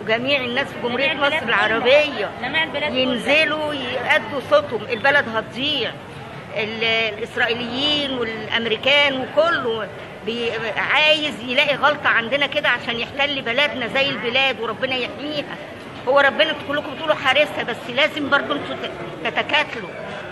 وجميع الناس في جمهوريه جميع البلاد مصر كلها. العربيه جميع البلاد كلها. ينزلوا يأدوا صوتهم البلد هتضيع ال- الاسرائيليين والامريكان وكله بي عايز يلاقي غلطه عندنا كده عشان يحتل بلدنا زي البلاد وربنا يحميها هو ربنا انتوا كلكم بتقولوا حارسها بس لازم برضو انتوا ت- تتكاتلوا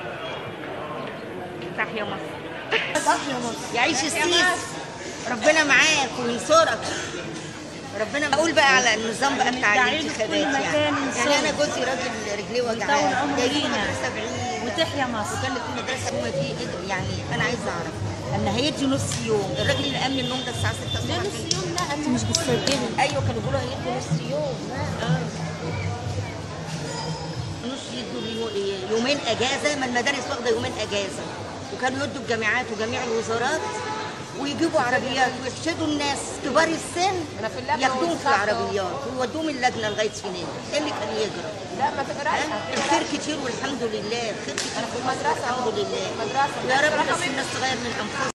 تحيا مصر تحيا مصر يعيش السيس ربنا معاك وينصرك ربنا اقول بقى على النظام بقى بتاع ندعي له في الانتخابات كل يعني مكان يعني ينصرك. انا جوزي راجل رجليه ويطول وجعان عمره جاي له لينا. مدرسه بعيد وتحيا مصر وكان في مدرسه هو دي إيه ده؟ يعني انا عايزه اعرف ان هيدي نص يوم الراجل اللي قام من النوم ده الساعه 6 الصبح نص يوم لا انت مش بتسجلي ايوه كانوا بيقولوا هيدوا نص يوم نص يدوا يو- يومين اجازه ما المدارس واخده يومين اجازه وكانوا يدوا الجامعات وجميع الوزارات ويجيبوا عربيات ويرشدوا الناس كبار السن أنا في اللجنة ياخدوهم في والصحة. العربيات ويودوهم اللجنه لغايه هناك ايه اللي كان يجرى؟ لا ما تقراش ها؟ الخير كتير والحمد لله الخير كتير أنا في في مصر المدرسة الحمد أهو. لله المدرسة. يا رب المدرسة بس الناس تغير من انفسها